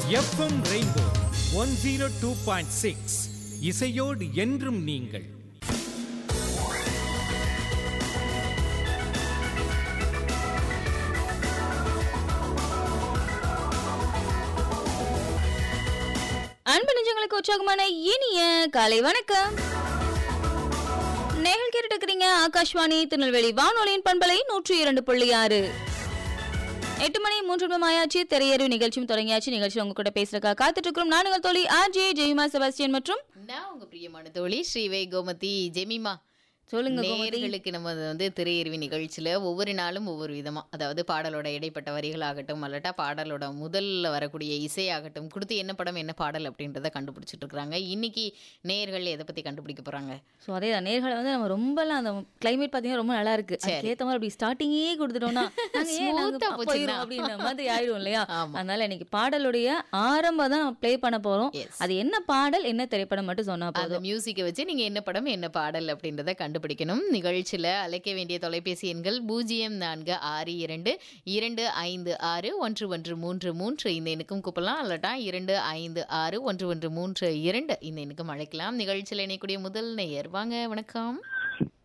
FM rainbow one zero two point six இசையோடு என்றும் நீங்கள் அன்பு நெஞ்சங்களுக்கு உற்சாகமான இனிய காலை வணக்கம் நேர்கள் கேட்டுட்டு இருக்கிறீங்க ஆகாஷ்வாணி திருநெல்வேலி வானொலியின் பண்பலை நூற்றி இரண்டு புள்ளி ஆறு எட்டு மணி மூன்று நிமிடம் ஆயாச்சு திரையறிவு நிகழ்ச்சியும் தொடங்கியாச்சு நிகழ்ச்சி உங்க கூட பேசுறக்கா காத்துட்டு இருக்கிறோம் நானுங்கள் தோழி ஆர் ஜே ஜெயமா செபாஸ்டியன் மற்றும் நான் உங்க பிரியமான தோழி ஸ்ரீவை கோமதி ஜெமிமா சொல்லுங்க கோமதி. நேர்களுக்கு நம்ம வந்து திரையருவி நிகழ்ச்சியில ஒவ்வொரு நாளும் ஒவ்வொரு விதமா அதாவது பாடலோட இடைப்பட்ட வரிகளாகட்டும் அல்லட்டா பாடலோட முதல்ல வரக்கூடிய இசையாகட்டும் கொடுத்து என்ன படம் என்ன பாடல் அப்படின்றத கண்டுபிடிச்சிட்டு இருக்காங்க இன்னைக்கு நேர்கள் எதை பத்தி கண்டுபிடிக்க போறாங்க ஸோ அதே தான் நேர்களை வந்து நம்ம ரொம்பலாம் அந்த கிளைமேட் பார்த்தீங்கன்னா ரொம்ப நல்லா இருக்கு அதுக்கேற்ற மாதிரி அப்படி ஸ்டார்டிங்கே கொடுத்துட்டோம்னா நாங்க ஏன் நாங்க Smooth ஆ போச்சுன்னா. போயிரும் அப்படின்ற மாதிரி ஆயிடும் இல்லையா ஆமா. அதனால இன்னைக்கு பாடலுடைய ஆரம்பம் தான் ப்ளே பண்ண போறோம் Yes. அது என்ன பாடல் என்ன திரைப்படம் மட்டும் சொன்னா அந்த போதும் மியூசிக்கை வச்சு நீங்க என்ன படம் என்ன பாடல் அப்படின்றத கண்டுபிடிக்கணும் நிகழ்ச்சியில அழைக்க வேண்டிய தொலைபேசி எண்கள் பூஜ்ஜியம் நான்கு ஆறு இரண்டு இரண்டு ஐந்து ஆறு ஒன்று ஒன்று மூன்று மூன்று இந்த எண்ணுக்கும் கூப்பிடலாம் அல்லட்டா இரண்டு ஐந்து ஆறு ஒன்று ஒன்று மூன்று இரண்டு இந்த எண்ணுக்கும் அழைக்கலாம் நிகழ்ச்சியில் இணையக்கூடிய முதல் நேயர் வாங்க வணக்கம்